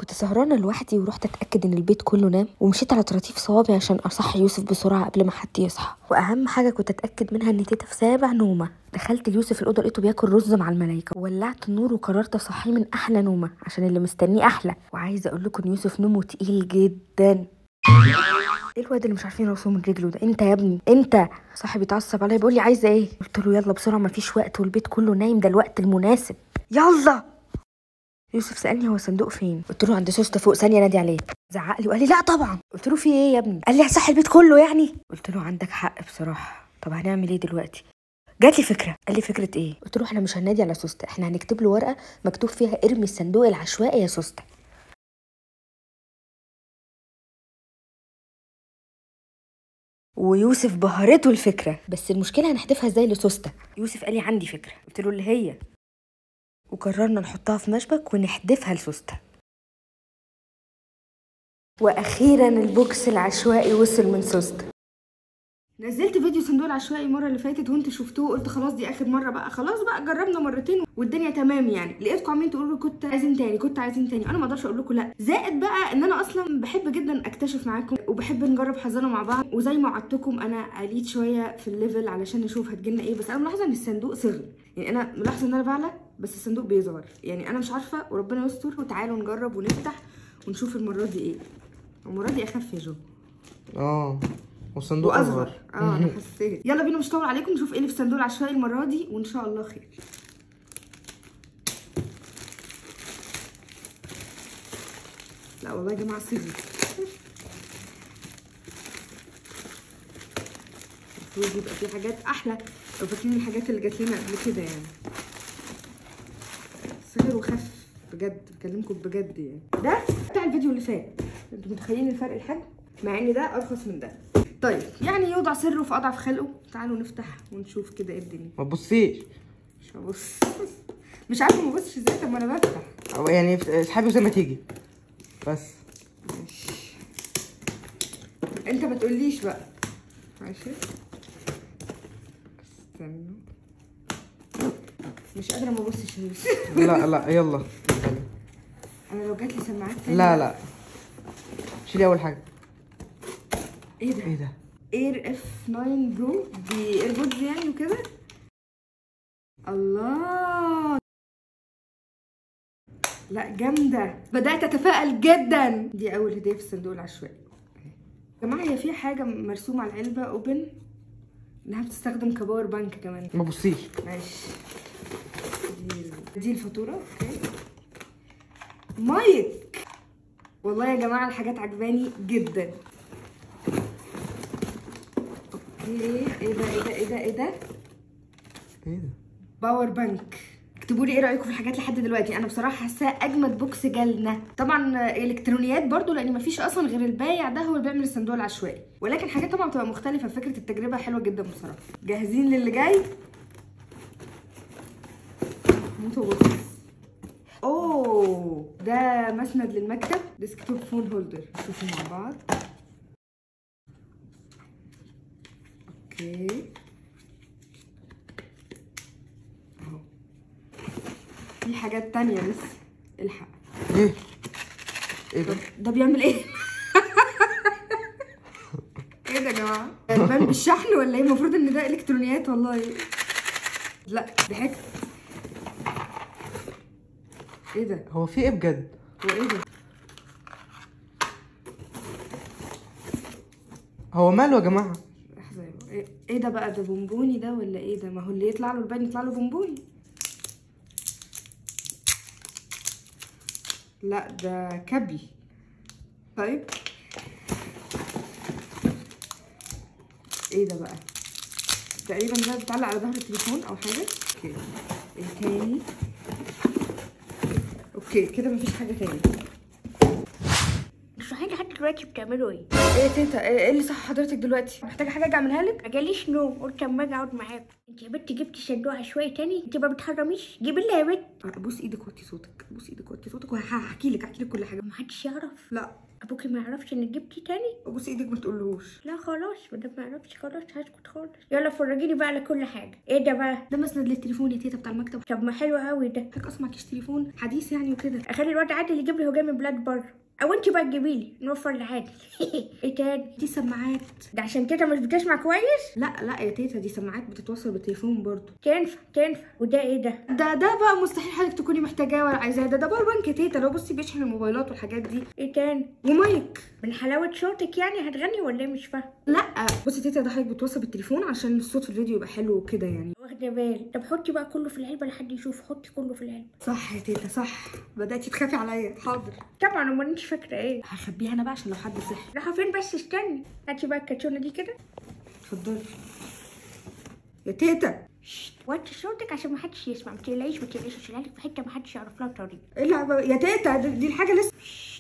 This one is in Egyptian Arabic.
كنت سهرانه لوحدي ورحت اتاكد ان البيت كله نام ومشيت على طراطيف صوابعي عشان اصحي يوسف بسرعه قبل ما حد يصحى واهم حاجه كنت اتاكد منها ان تيتا في سابع نومه دخلت ليوسف الاوضه لقيته بياكل رز مع الملايكه وولعت النور وقررت اصحيه من احلى نومه عشان اللي مستنيه احلى وعايزه اقول لكم ان يوسف نومه تقيل جدا ايه الواد اللي مش عارفين يوصلوا من رجله ده انت يا ابني انت صاحبي اتعصب عليا بيقول لي عايزه ايه قلت له يلا بسرعه مفيش وقت والبيت كله نايم ده الوقت المناسب يلا يوسف سالني هو الصندوق فين قلت له عند سوسته فوق ثانيه نادي عليه زعق لي وقال لي لا طبعا قلت له في ايه يا ابني قال لي هتصحي البيت كله يعني قلت له عندك حق بصراحه طب هنعمل ايه دلوقتي جات لي فكره قال لي فكره ايه قلت له احنا مش هننادي على سوسته احنا هنكتب له ورقه مكتوب فيها ارمي الصندوق العشوائي يا سوسته ويوسف بهرته الفكره بس المشكله هنحدفها ازاي لسوسته يوسف قال لي عندي فكره قلت له اللي هي وقررنا نحطها في مشبك ونحدفها لسوسته واخيرا البوكس العشوائي وصل من سوسته نزلت فيديو صندوق العشوائي المره اللي فاتت وانتوا شفتوه قلت خلاص دي اخر مره بقى خلاص بقى جربنا مرتين والدنيا تمام يعني لقيتكم عمالين تقولوا كنت عايزين تاني كنت عايزين تاني انا ما اقدرش اقول لكم لا زائد بقى ان انا اصلا بحب جدا اكتشف معاكم وبحب نجرب حظنا مع بعض وزي ما وعدتكم انا قليت شويه في الليفل علشان نشوف هتجيلنا ايه بس انا ملاحظه ان الصندوق صغر يعني انا ملاحظه ان انا بعلى بس الصندوق بيصغر يعني انا مش عارفه وربنا يستر وتعالوا نجرب ونفتح ونشوف المره دي ايه المره دي اخف يا جو اه والصندوق واصغر اصغر اه انا حسيت يلا بينا مش هطول عليكم نشوف ايه اللي في الصندوق العشوائي المره دي وان شاء الله خير لا والله يا جماعه صغر المفروض يبقى في حاجات احلى لو فاكرين الحاجات اللي جات لنا قبل كده يعني صغر وخف بجد بكلمكم بجد يعني ده بتاع الفيديو اللي فات انتوا متخيلين الفرق الحجم مع ان ده ارخص من ده طيب يعني يوضع سره في اضعف خلقه تعالوا نفتح ونشوف كده ايه الدنيا ما تبصيش مش هبص مش عارفه ما ابصش ازاي طب ما انا بفتح أو يعني اسحبي زي ما تيجي بس ماشي انت ما تقوليش بقى ماشي استنى مش قادره ما ابصش يا يوسف. لا لا يلا انا لو جات لي سماعات تانية لا لا شيلي اول حاجه ايه ده ايه ده اير اف 9 برو دي ايربودز يعني وكده الله لا جامده بدات اتفائل جدا دي اول هديه في الصندوق العشوائي يا جماعه هي في حاجه مرسومه على العلبه اوبن انها بتستخدم كباور بانك كمان ما تبصيش ماشي دي دي الفاتوره اوكي مايك والله يا جماعه الحاجات عجباني جدا اوكي ايه ده ايه ده ايه ده ايه ده ايه ده باور بانك اكتبوا لي ايه رايكم في الحاجات لحد دلوقتي انا بصراحه حاساه اجمد بوكس جالنا طبعا الكترونيات برضو لان مفيش اصلا غير البايع ده هو اللي بيعمل الصندوق العشوائي ولكن حاجات طبعا بتبقى مختلفه فكره التجربه حلوه جدا بصراحه جاهزين للي جاي موتو بوكس اوه ده مسند للمكتب ديسكتوب فون هولدر نشوفه مع بعض اوكي اهو في حاجات تانية لسه الحق ايه ايه ده ده بيعمل ايه؟ ايه ده يا جماعه؟ البان بالشحن ولا ايه؟ المفروض ان ده الكترونيات والله لا ضحكت ايه ده؟ هو في ايه بجد هو ايه ده؟ هو ماله يا جماعه لحظه يا بابا. ايه إيه ده بقى ده بونبوني ده ولا ايه ده؟ ما هو اللي يطلع له البان يطلع له بونبوني لا ده كبي طيب ايه ده بقى تقريبا ده بيتعلق على ظهر التليفون او حاجه اوكي ايه تاني اوكي كده مفيش حاجه تاني اشرحي لي لحد دلوقتي بتعملوا ايه؟ ايه تيتا ايه اللي صح حضرتك دلوقتي محتاجه حاجه اجي اعملها لك ما جاليش نوم قلت اما اجي اقعد معاكم انت يا بنت جبتي صندوق عشوائي تاني انت ما بتحرميش جيبي لنا يا بنت بوس ايدك وطي صوتك بوس ايدك وطي صوتك وهحكي لك احكي لك كل حاجه محدش يعرف لا ابوكي ما يعرفش انك جبتي تاني بص ايدك ما تقولهوش لا خلاص ما دام ما يعرفش خلاص هسكت خالص يلا فرجيني بقى على كل حاجه ايه ده بقى ده مسند للتليفون يا تيتا بتاع المكتب طب ما حلو قوي ده حضرتك اصلا معكيش تليفون حديث يعني وكده اخلي الواد عادل يجيب لي هجام بلاد بره او انت بقى تجيبي لي نوفر لعادل ايه تاني دي سماعات ده عشان تيتا مش بتسمع كويس لا لا يا تيتا دي سماعات بتتوصل بالتليفون برضو تنفع تنفع وده ايه ده ده ده بقى مستحيل حضرتك تكوني محتاجاه ولا عايزاه ده ده باور بانك يا تيتا لو بصي بيشحن الموبايلات والحاجات دي ايه تاني ومايك من حلاوه صوتك يعني هتغني ولا ايه مش فاهم لا بصي يا تيتا ده حضرتك بتوصل بالتليفون عشان الصوت في الفيديو يبقى حلو وكده يعني واخده بالي طب حطي بقى كله في العلبه لحد يشوف حطي كله في العلبه صح يا تيتا صح بدأتي تخافي عليا حاضر طبعا امال انت فاكره ايه هخبيها انا بقى عشان لو حد صحي رايحه فين بس استني هاتي بقى الكرتونه دي كده اتفضلي يا تيتا وطي صوتك عشان محدش يسمع ما تقلقيش ما تقلقيش اشيلها لك في حته محدش يعرف لها طريق ايه اللعبة يا تيتا دي دي الحاجة لسه